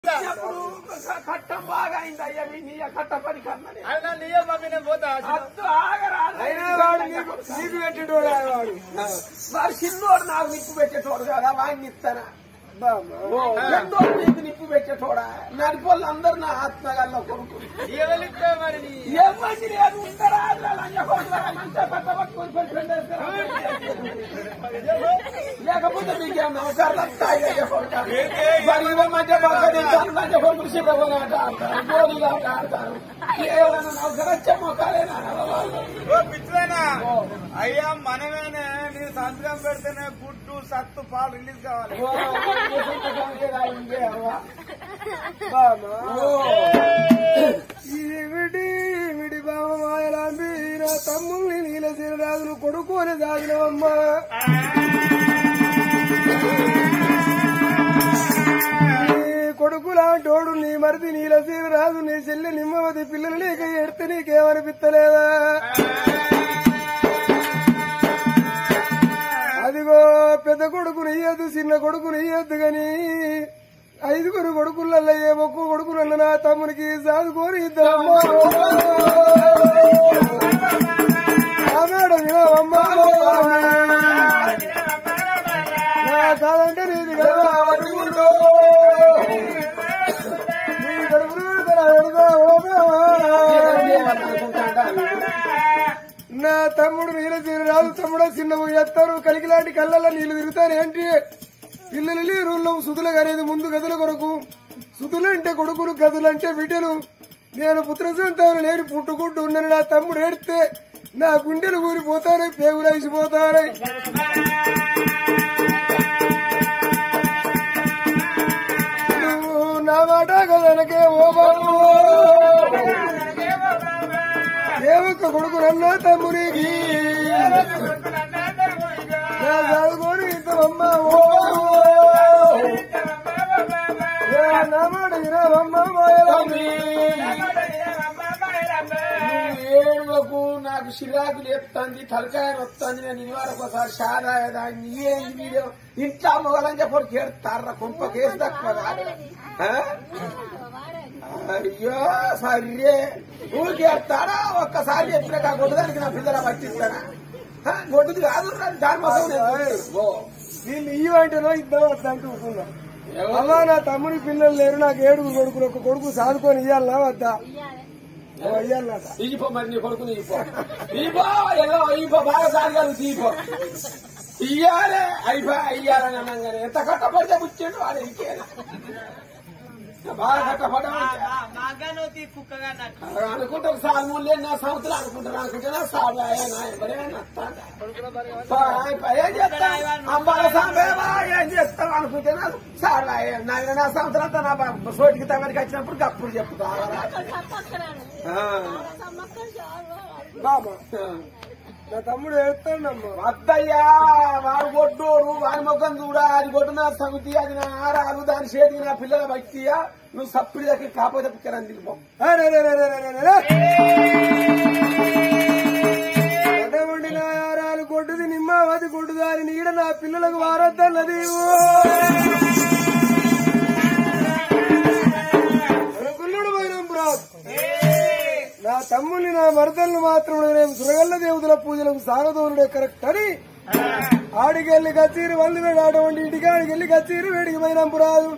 అప్పుడు కట్టం బాగా అయింది అయ్యా మీ నీ కట్ట పని కన్నని అయినా నీయే మమ్మీ నేను పోతా అద్దు ఆగరాదు అయినా వాడు నీకు నీకు పెట్టేటోడు ఆయన వాడు వాడు చిన్నోడు నాకు నిప్పు పెట్టేటోడు కదా వాడిని ఇస్తానా బామ్మ. ఓ, పెద్దోడు నీకు నిప్పు పెట్టేటోడా నడిపోళ్ళు అందరు నా ఆత్మగల్ల కొడుకు ఎవరిస్తే మరి నీ ఏమంది లేదు ఉంటారా లంజ కొడుకులారా మంచిగా పట్ట పట్టుకొని పోయి ఫ్రెండ్ వేస్తారా? లేకపోతే మీకేం నమస్కారాలు వస్తాయి లంజ కొడుకు మరి ఇవ్వ మధ్య పక్క తింటారు లంజ కొడుకులు చిన్నగోలు ఆట ఆడతారు గోళీలు ఆట ఆడతారు కేవలం నమస్కారం వచ్చే మొక్కలేనా వాళ్ళు ఓ పిచ్చిలేనా అయ్యా మనమేనే నీ సంతకం పెడితేనే గుడ్డు సత్తు పాలు రిలీజ్ కావాలి ఓ, సంతకం ఏదా ఉంది అవ్వ? బామ్మ. ఓ, ఇదేమిటి విడి బావ మాయలాంబి నా తమ్ముల్ని నీల రాజును కొడుకోని దాగినవమ్మా నీ కొడుకు లాంటోడు నీ మరిది నీల రాజు నీ చెల్లి నిమ్మవతి పిల్లలు నీకు ఎడితే నీకేమనిపిస్తలేదా అదిగో పెద్ద కొడుకు నెయ్యొద్దు చిన్న కొడుకు నెయ్యొద్దు గాని ఐదుగురు కొడుకులలో ఏ ఒక్క కొడుకులలో నా తమ్మునికి చదువుకొని ఇద్దరమ్మా ఆ మేడం వినవమ్మా. నా కాదంటే నీది కదా అడుగుండు. నీ కడుపులో తన ఎడదా ఓమేవా. నా తమ్ముడు నీళ్ళ తీరు రాదు తమ్ముడు చిన్న ఎత్తారు కలిగిలాంటి కళ్ళల్లో నీళ్లు తిరుగుతారు ఏంటి పిల్లలు నీరుల్లో సుతులు అనేది ముందు గదుల కొరకు సుతులు అంటే కొడుకులు గదులు అంటే బిడ్డలు నేను పుత్ర సంతానం లేని పుట్టుకుంటూ ఉన్నాను నా తమ్ముడు ఏడితే నా గుండెలు ఊరిపోతారు పేగులు వేసిపోతారు నువ్వు నా మాట కదనకే ఓ బాబు ఏ ఒక్క కొడుకు నన్న తమ్మునికి నా చదువుకొని ఇంతమమ్మ ఓ ఏ నా మాట వినవమ్మ మాయలమ్మి. ఏడువకు నాకు చిరాకు లేపుతుంది తలకాయ వస్తుంది నేను ఇది వరకు ఒకసారి షాదాయదాన్ని ఏంది వీడియో ఇంట్లో మొగలని చెప్పడు కేడతారా కొంప కేసు తక్కువ కాదు. ఆ? అయ్యో సరే ఊరికేస్తాడా ఒక్కసారి చెప్పినాక కొట్టుదానికి నా పిల్లల పట్టిస్తానా ఆ, కొట్టుది కాదు దాని మొత్తం నేను కొట్టను. ఓ. వీళ్ళు ఇయ్యి అంటేనో ఇద్దాం వద్దంటూ ఊరుకున్నా. అమ్మా నా తమ్ముడి పిల్లలు లేరు నాకు ఏడుగురు కొడుకులు ఒక కొడుకు సాదుకొని ఇయ్యాలనా వద్దా ఓ, ఇయ్యాలన్నట ఈపో మరి నీ కొడుకుని ఈపో ఈపో ఏదో ఈపో బాగా సాగాలి ఈపో ఇయ్యాలే అయిపో అయ్యాలని అనగానే ఎంత కట్టపడితే పుచ్చిండు వాడు ఇంకేనా బాగా కట్టపడ్డా మాగానోతి కుక్కగా నాకు అనుకుంటే ఒకసారి మూడు నా సంవత్సరాలు అనుకుంటాను అనుకుంటే నా సాగు ఆయన ఎవరైనా ఏం చేస్తాం అంబాల సాంబేవా ఏం చేస్తాం అనుకుంటే నా సాగు నా నా సంవత్సరాలతో నా బా- సోటికి తమరికి వచ్చినప్పుడు అప్పుడు చెప్తా బాబా నా తమ్ముడు ఏడుతాడమ్మా వద్దయ్యా వాడు కొట్టోడు వాడి ముఖం చూడా అది కొట్టు నా సమితి అది నా ఆరాలు దాని చేతికి నా పిల్లల భక్తియా నువ్వు సప్పుడు దగ్గర కాకపోతే పిక్కరని దిగిపో అరే, రే, రే, రే, రే, రే, రే. అటువంటి నా యారాలు కొట్టుది నిమ్మావతి కొట్టుదాని నీడ నా పిల్లలకు వారద్దన్నది అనుకున్నాడు వైరంపురావు నా తమ్ముని నా మరదల్ని మాత్రం నేను సురగల్ల దేవతల పూజలకు సాగదోనుడే కరెక్ట్ అని ఆడికెళ్ళి కచ్చీరు వంద వేడు అటువంటి ఇంటికి ఆడికెళ్ళి కచ్చీరు వేడికి వైరంపురాదు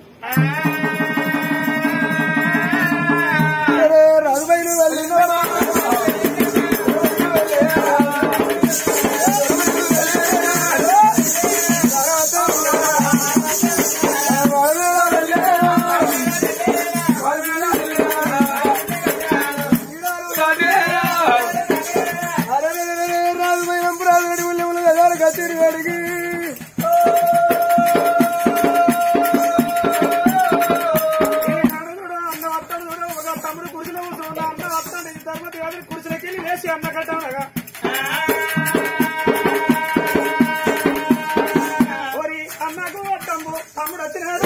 రాజుబైన వెళ్ళిన రాజుబైన పురాజు వేడి ఉల్లి ఉల్లి గదాలు కచ్చీరు వేడికి తమ్ముడు కుర్చీలో కూర్చున్నా అన్న వస్తాడు ఈ తర్వాత ఎవరి కుర్చీలోకి వెళ్ళి వేసి అన్న కట్టామనగా ఓరి అన్నకు తమ్ము తమ్ముడు వచ్చినాడు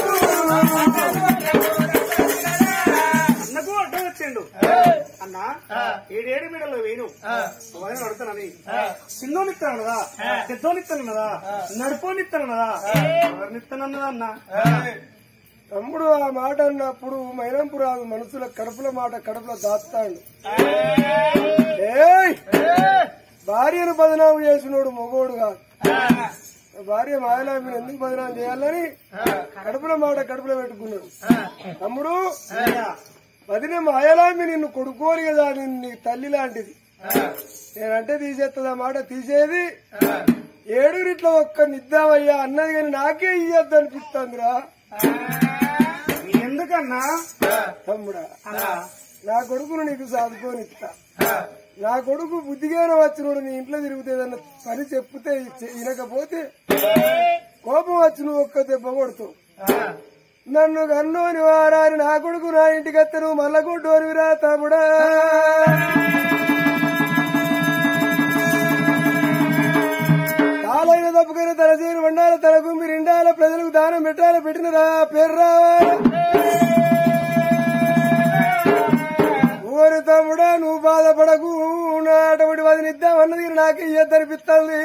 అన్నకు అడ్డం వచ్చిండు అన్న ఏడేడు మీడలో వేను వదిన అడుగుతానని చిన్నోనిస్తానదా పెద్దోనిస్తానదా నడుపోనిస్తానదా ఎవరినిస్తానన్నదా అన్న తమ్ముడు ఆ మాట అన్నప్పుడు మైనంపు రాదు మనసుల కడుపుల మాట కడుపులో దాస్తాడు ఏయ్ భార్యను బదనాము చేసినోడు మొగోడు కాదు భార్య మాయలామిని ఎందుకు బదనాం చేయాలని కడుపుల మాట కడుపులో పెట్టుకున్నాడు తమ్ముడు వదిన మాయలామి నిన్ను కొడుకోని కదా నిన్ను నీ తల్లి లాంటిది నేనంటే తీసేస్తుంది ఆ మాట తీసేది ఏడుగురిట్లో ఒక్క నిద్దామయ్యా అన్నది కానీ నాకే ఇయ్యద్దు అనిపిస్తుందిరా ఎందుకన్నా తమ్ముడా నా కొడుకును నీకు సాదుకోనిస్తా నా కొడుకు బుద్ధిగానే వచ్చినోడు నీ ఇంట్లో తిరుగుతుందన్న పని చెప్తే ఇచ్చే- వినకపోతే కోపం వచ్చి నువ్వు ఒక్క దెబ్బ కొడుతావు నన్ను కన్నోని వారాని నా కొడుకు నా ఇంటికి వస్తే నువ్వు మల్ల కొట్టోనివిరా తమ్ముడా తాళైన తప్పుకొని తన చేరు వండాల తన గుంపి నిండాల ప్రజలకు దానం పెట్టాల పెట్టినరా పేరు రావాలి ఊరి తమ్ముడా నువ్వు బాధపడకు నా అటువంటి వదిలిద్దాం అన్నది నాకు ఇయ్యద్దనిపిస్తుంది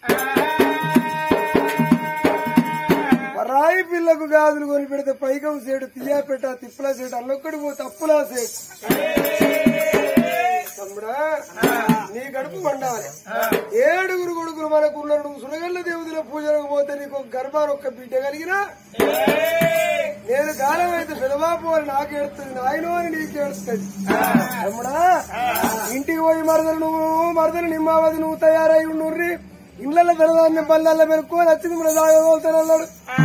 రాయి పిల్లకు గాజులు కొని పెడితే పైకం సేడు తీయా పెట్ట తిప్పులా సేటు అన్నొక్కడి పో తప్పులా సేటు తమ్ముడా నీ గడుపు వండాలి ఏడుగురు కొడుకులు మనకు ఉన్నాడు నువ్వు సురగల్ల దేవుదిలో పూజలకు పోతే నీకు ఒక గర్భాన్ని ఒక్క బిడ్డ కలిగినా నేను కాలం అయితే పిలవాపు అని నాకు ఏడుస్తుంది నాయనో అని నీకు ఏడుస్తుంది తమ్ముడా ఇంటికి పోయి మరదలు నువ్వు మరదలు నిమ్మావది నువ్వు తయారై ఉండుర్రి ఇళ్లలో ధనధాన్యం పల్లెల్లో పెరుక్కొని వచ్చింది మన దాగబోతాను అన్నాడు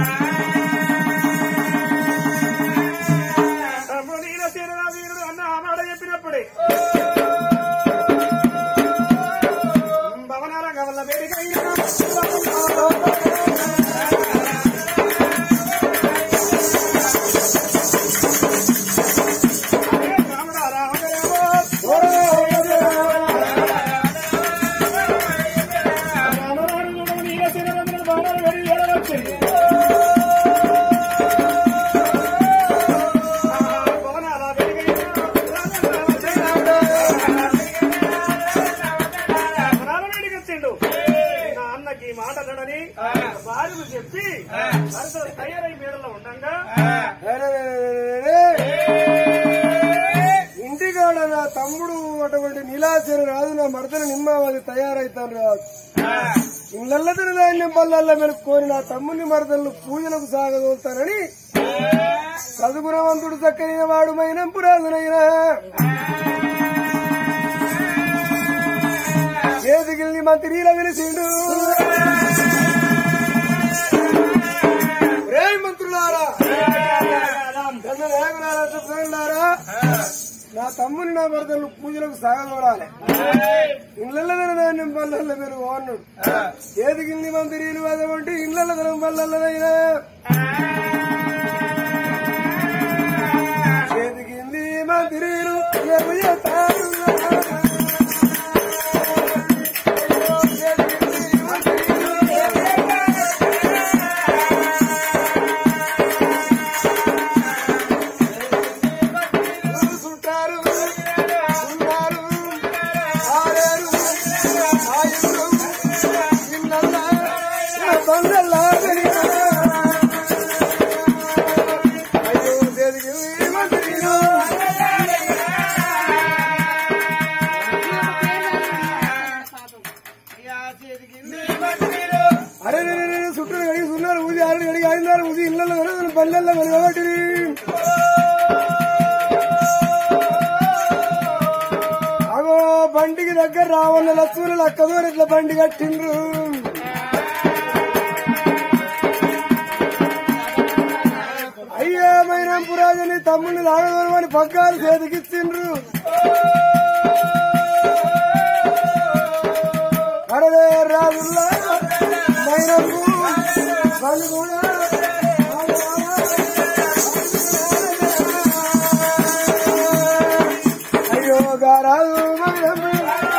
తమ్ముడు ఈయన తీరురా వీరుడు అన్న ఆ మాట చెప్పినప్పుడే భవనాల గవల్ల వేడికైనా రాముడా రామదేవో రామరాజు నీల తీరురా భవనాలు వేడి ఏడవచ్చింది భవనాల వేడికొచ్చిండు నా అన్నకి మాట నడని భార్యకు చెప్పి భర్తలు తయారై మేడలో ఉండంగా ఇంటికాడ నా తమ్ముడు అటువంటి నీలాచరు రాదు నా మరదలు నిమ్మావది తయారైతాను రాదు ఇళ్ళల్లో ధాన్యం పల్లెల్లో మెలుక్కొని నా తమ్ముని మరదలను పూజలకు సాగదోలుతానని చదుగుణవంతుడు చక్కని వాడు మైనంపు రాజునైనా చేతికిల్ని మంత్రిల వెలిసిండు రే మంత్రులారా కన్న నాయకులారా చెప్పారా నా తమ్ముని నా భర్తలు పూజలకు సాగదోడాలి ఇళ్ళల్లో ధాన్యం పల్లెల్లో మీరు అన్నాడు చేతికిల్ని మంత్రిలు అదవంటి ఇళ్ళ ధనం పల్లెల్లదైనా చేతికింది మంత్రిలు ఎరువు చేస్తారు. చుట్టారు ఉన్నారు ఆడారు ఆయుడు ఇళ్ళల్లా బందల్లా అయ్యో చేతికింది మంత్రిలు అరే రే, రే, రే, చుట్టూ కడిగి సున్నారు ఊది ఆరు కడిగి ఐదున్నర ఊది ఇళ్ళల్లో కనుక పల్లెల్లో వెలగబట్టి అగో బండికి దగ్గర రావన్న లక్ష్మణులు అక్కదో ఇట్లా బండి కట్టిండ్రు అయ్యా మైనాంపురాజని తమ్ముడిని లాగదోమని పగ్గాలు చేతికిచ్చిండ్రు అరవే రాజుల్లా మైనపు వాళ్ళు కూడా అయ్యో గారాజు మైనపు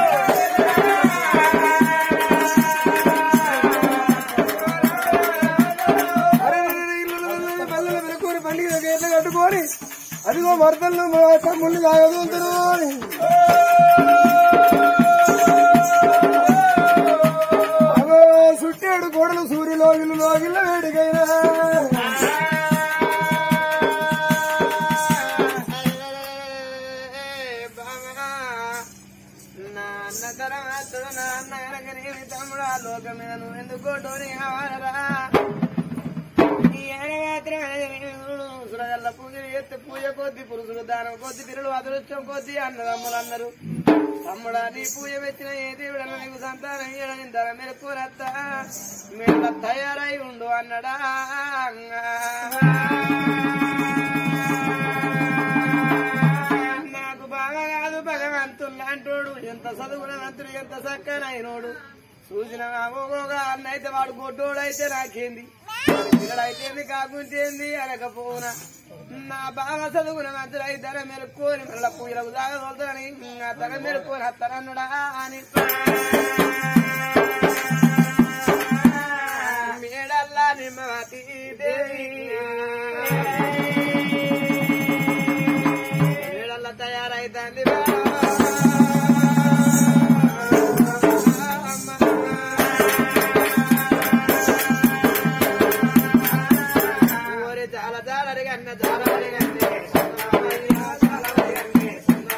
అరే పిల్లలు వెనుకొని పండుగ గేట్లు కట్టుకొని అదిగో మరదలను మా తమ్ముళ్ళు తాగదులుతురు అని అవో సుట్టాడు గోడలు సూర్యులో ఇల్లు లోగిల్ల వేడికైనా లోకం మీద నువ్వు ఎందుకో టోని కావాలరా ఈ ఏడమాత్రం సురగల్ల పూజలు చేస్తే పూజ కొద్ది పురుషులు దానం కొద్ది పిల్లలు అదృష్టం కొద్ది అన్నదమ్ములు అన్నారు తమ్ముడా నీ పూజ పెట్టిన ఏ దేవుడన్న నీకు సంతానం ఏడనింతర మెరుపురత్త మీరు తయారై ఉండు అన్నడా నాకు బాగా కాదు భగవంతుడు అంటోడు ఎంత చదువునవంతుడు ఎంత చక్కనైనోడు చూసిన అగోగా అన్నైతే వాడు గొడ్డోడైతే నాకేంది పిల్లడైతేంది కాకుంటేంది అనకపోనా నా బాగా చదువుకున్న మంత్రులు అయితే మెరుక్కోని మళ్ళా పూజలకు సాగదోలుతాని తన మెరుక్కోని అత్తనన్నుడా అని మేడల్లా నిమ్మతి దేవి మేడల్లా తయారైతుంది ఓరే చాలా చాలా అడిగన్న చాలా అడిగన్నే చాలా అడిగన్నే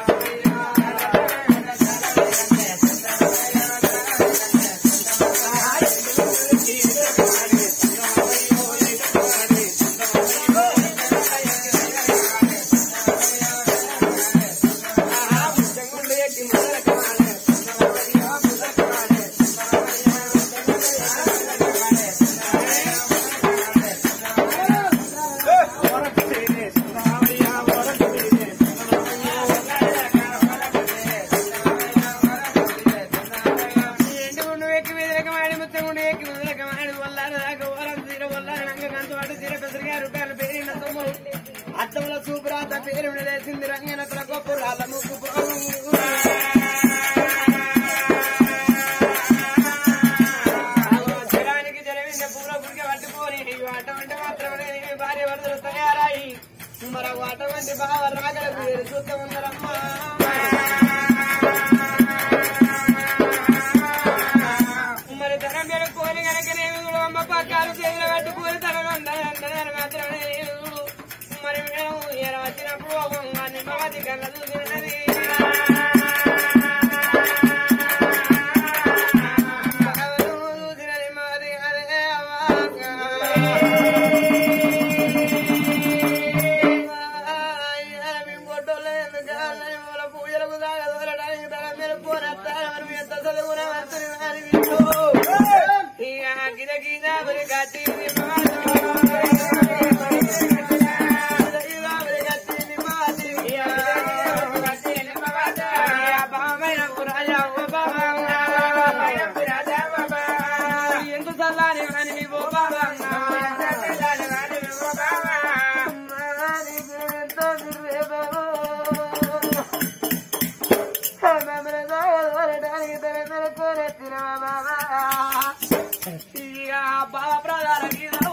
ఎండు గుండు ఎక్కి మీద రకమాడి ముత్తం గుండు ఎక్కి మీద రకమాడి వల్లారు దాకా ఓరం తీర వల్లారు నంగ కంచు అటు తీర పెసరిగా రూపాయలు పేరిన సొమ్ములు అట్టముల సూపురాత పేరు లేసింది రంగన గొప్ప రాళ్ళ ముక్కు జలానికి జలవింద పూల గురిక పట్టుకొని అటువంటి మాత్రమే భార్య వరదలు తయారాయి మరొక అటువంటి బావ రాగలకు చూస్తూ ఉన్నారమ్మా మరి ధనం పెట్టుకొని కనుకనేమి కూడా అమ్మ పక్కాలు చేతులు పెట్టుకొని తనలో అందరూ మాత్రమే మరి మేము ఈయన వచ్చినప్పుడు ఒక నిమ్మవతి కళ్ళ చూసినది చూసిన నిమ్మవతి అదే పూజలకు దాగదోలడానికి తన మీరు పోరాటారు ఎంత చదువున గీత గీత గురి కట్టి ఎంత చల్లాని అని ఓ బాబా బాబా ప్రధాన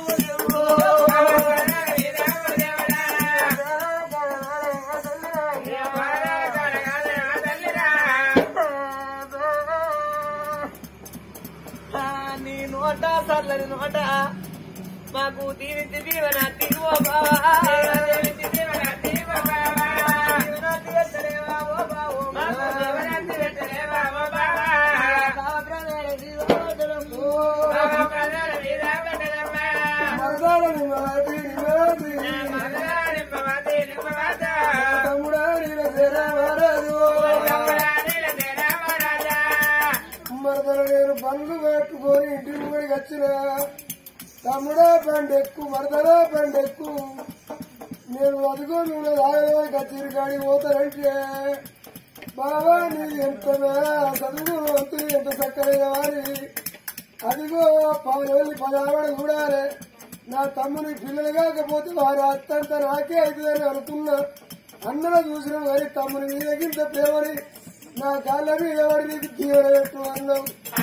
నీ నోట సర్లని నోట మాకు దీనికి దీవెన తిరువ బావా దీనికి దీవెన తిరువ బావా దీవెన తీర్చలేవా ఓ బావో మాకు దీవెన తీర్చలేవా ఓ బావా బావా బ్రదర్ దీవోదరము బావా బ్రదర్ దీవోదరము మరదాలని మాది మాది మగరాని పవతి నిపవత తమ్ముడాడిన తెరవరదు కమలానిల తెరవరాజా మరదలు నేను బండ్లు పెట్టుకొని ఇంటికి పోయి వచ్చిన తమ్ముడా బండెక్కు మరదలా బండెక్కు నేను అదిగో నువ్వు రాగలోకి కచ్చిరి కాడి పోతానంటే బాబా నీది ఎంత చదువు వంతులు ఎంత చక్కనైన వారి అదిగో పది వెళ్ళి పదావడ చూడాలి నా తమ్ముని పిల్లలు కాకపోతే వారి అత్తంత నాకే అవుతుందని అనుకున్నా అన్నలో చూసిన వారి తమ్ముని మీదకింత ప్రేమని నా కాళ్ళ మీద వాడి నీకు జీవన పెట్టు అన్నావు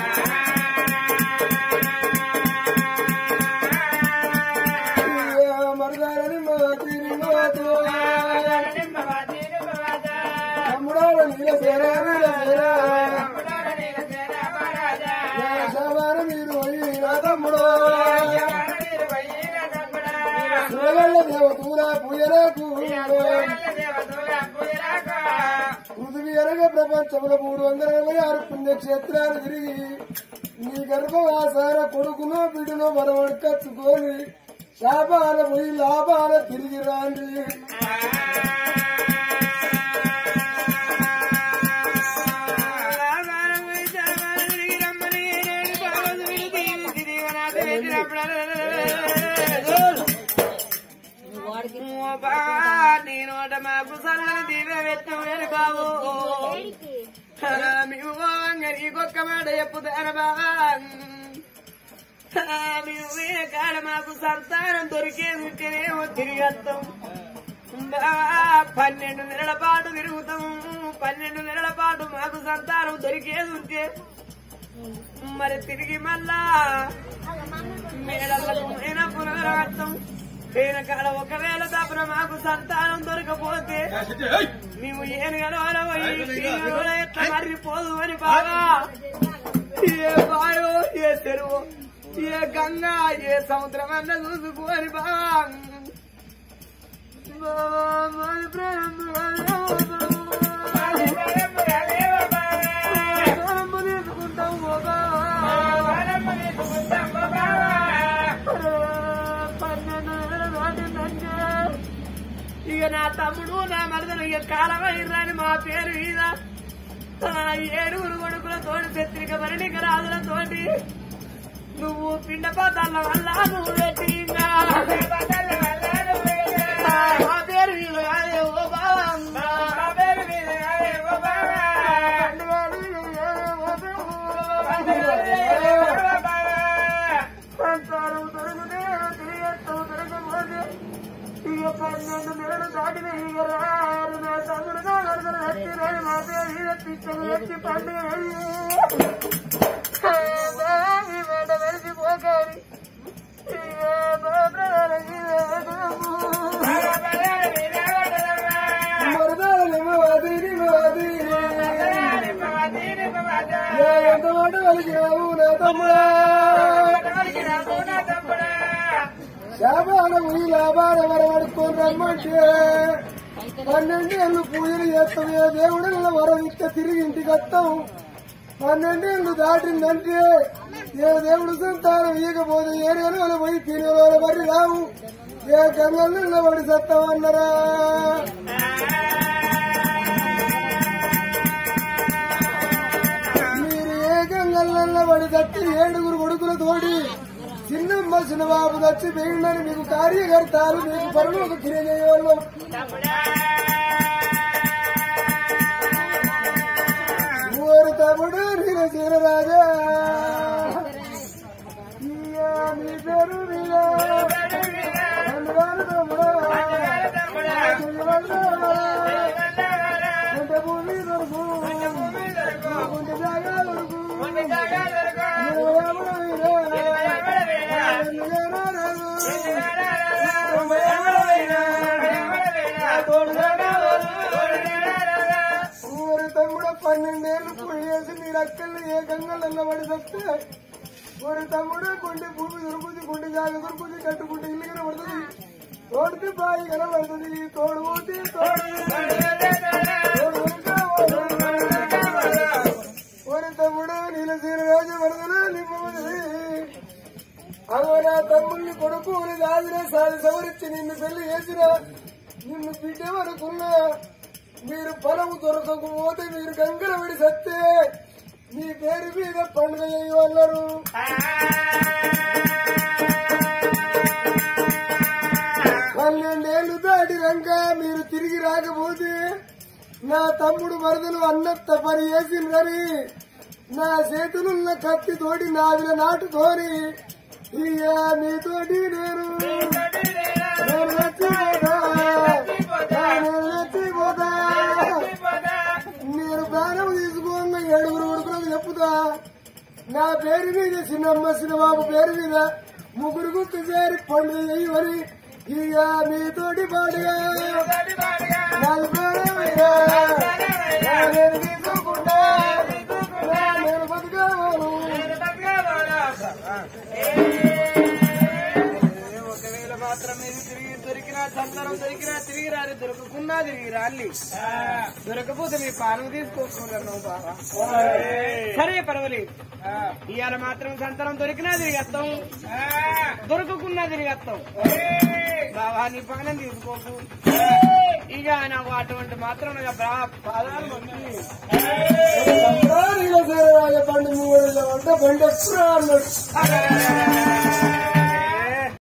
మరదారని మా తీరి మాతో నిపవతి నిపవత తమ్ముడా నీల సేరా నీల సేరా కమలానిల తెరవరాజా నా సవారు మీరు పోయి నా తమ్ముడు మీరు వయ్యిన తమ్ముడా సురగల్ల దేవతూర పూజలకు దేవతల పూజరాకా పృథివీ ఎరగ ప్రపంచంలో మూడు వందల ఇరవై ఆరు పుణ్యక్షేత్రాలు తిరిగి నీ గర్భవాసాన కొడుకునో బిడ్డనో మనవడు కచ్చుకొని శాపాల పోయి లాభాల తిరిగి రాండి నేను మాకు సల్లని దీవె పెట్టమని బాబు మేము గరికి ఒక్క మాట చెప్పుతాను బాబా మేము కాడ మాకు సంతానం దొరికేది ఉంటేనేమో తిరిగి వస్తాం బావా, పన్నెండు నెలల పాటు తిరుగుతాం పన్నెండు నెలల పాటు మాకు సంతానం దొరికేది ఉంటే మరి తిరిగి మళ్ళా మేడలకు మైన పునరావృతం పోయిన కాడ ఒకవేళ తప్పన మాకు సంతానం దొరకపోతే మేము ఏనుగలో ఎట్లా మర్రిపోదు అని బాగా ఏ బాయో ఏ చెరువు ఏ గంగా ఏ సముద్రం అన్న చూసుకోని బాగా ఇక నా తమ్ముడు నా మరదలు ఇక కాలమైర్రని మా పేరు మీద ఆ ఏడుగురు కొడుకులతోటి పత్రిక మరణిక రాజులతోటి నువ్వు పిండపాతాల వల్ల నువ్వు పెట్టి ఇంకా మా పేరు మీద కాదే ఓ బావా మా పేరు మీద కాదే ఓ బావా సంతానం దొరికితే తిరిగేస్తావు దొరకపోతే ఇక పన్నెండు నెలలు దాటిన ఇక రారు నా తమ్ముడు నా వరదలు వచ్చి రాని మా పేరు మీద పిచ్చలు వచ్చి పండుగ వెంట వెలిసిపోకారి మరదాలనేమో అదిరి అదిరి ఎంత మాట కలిగినావు నా తమ్ముడా శాపాల పోయి లాభాల వరవడుకొని రమ్మంటే పన్నెండేళ్ళు పూజలు చేస్తామే దేవుడు వరం ఇస్తే తిరిగి ఇంటికి వస్తాం పన్నెండేళ్ళు దాటిందంటే ఏ దేవుడు సంతానం ఇయ్యకపోతే ఏ నెలలో పోయి తినే వాళ్ళ మరి రావు ఏ గంగల్లో పడి సత్తామన్నరా మీరు ఏ గంగల్లో పడి తట్టి ఏడుగురు కొడుకుల తోడి చిన్నమ్మ చిన్నబాబు వచ్చి వేయండి మీకు కార్యకర్తలు మీకు పనులు ఒక క్రియ చేయవాళ్ళం ఊరు తమ్ముడు నేను చీరరాజా ఇయ్యా నీ పేరు మీద అందగాడు తమ్ముడా. చెయ్యవల్లా. కొంత భూమి దొరుకు కొంత జాగా దొరుకు ఊరి తమ్ముడు పన్నెండేళ్ళు పోయేసి మీరు అక్కలు ఏ గంగలన్న పడి తప్పితే ఊరి తమ్ముడు కొండి భూమి దొరుకుతుంది కొండి జాగ దొరుకుతుంది కట్టుకుంటే ఇల్లు కనబడుతుంది తోడితే బాయి కనబడుతుంది తోడు ఊటి తోడు తోడు ఊరికా ఊరి తమ్ముడు నీలసీన రాజు వరదలు నిమ్మది అదో నా తమ్ముడిని కొడుకు దాదిన సారి సవరించి నిన్ను పెళ్లి చేసిన నిన్ను బిడ్డ వరకున్నా మీరు పొలము దొరకకపోతే మీరు గంగల విడి సత్తే మీ పేరు మీద పండుగ చేయవల్లరు పన్నెండేళ్లు దాటినాక మీరు తిరిగి రాకపోతే నా తమ్ముడు వరదలు అన్నత్త పని చేసిండ్రని నా చేతులున్న కత్తి తోటి నావిల నాటుతోని ఇక నీతోటి నేను నేను నచ్చిపోతా నేను నచ్చిపోతా నేను ప్రాణం తీసుకున్న ఏడుగురు కొడుకులకు చెప్పుతా నా పేరు మీద చిన్నమ్మ చిన్నబాబు పేరు మీద ముగ్గురు గుర్తు చేరి పండుగ చేయమని ఇక మీతోటి పాడుగా నాకు ప్రాణమయ్యా. నేను తీసుకుంటా నేను బతుకావాను ఒకవేళ మాత్రం ఇది తిరిగి దొరికినా సంతానం దొరికినా తిరిగి రాని దొరకకున్నా తిరిగి రాలి దొరకపోతే మీ పానం తీసుకోకున్నాను బాబా సరే పర్వాలేదు ఇవాళ మాత్రం సంతానం దొరికినా తిరిగేస్తాం దొరకకున్నా తిరిగేస్తాం బాబా నీ పానం తీసుకోకు ఇక నాకు అటువంటి మాత్రం నాకు బా- పాదాలు మొక్కి రాజబండి మూడు అంటే బండి ఎక్కువ అన్నాడు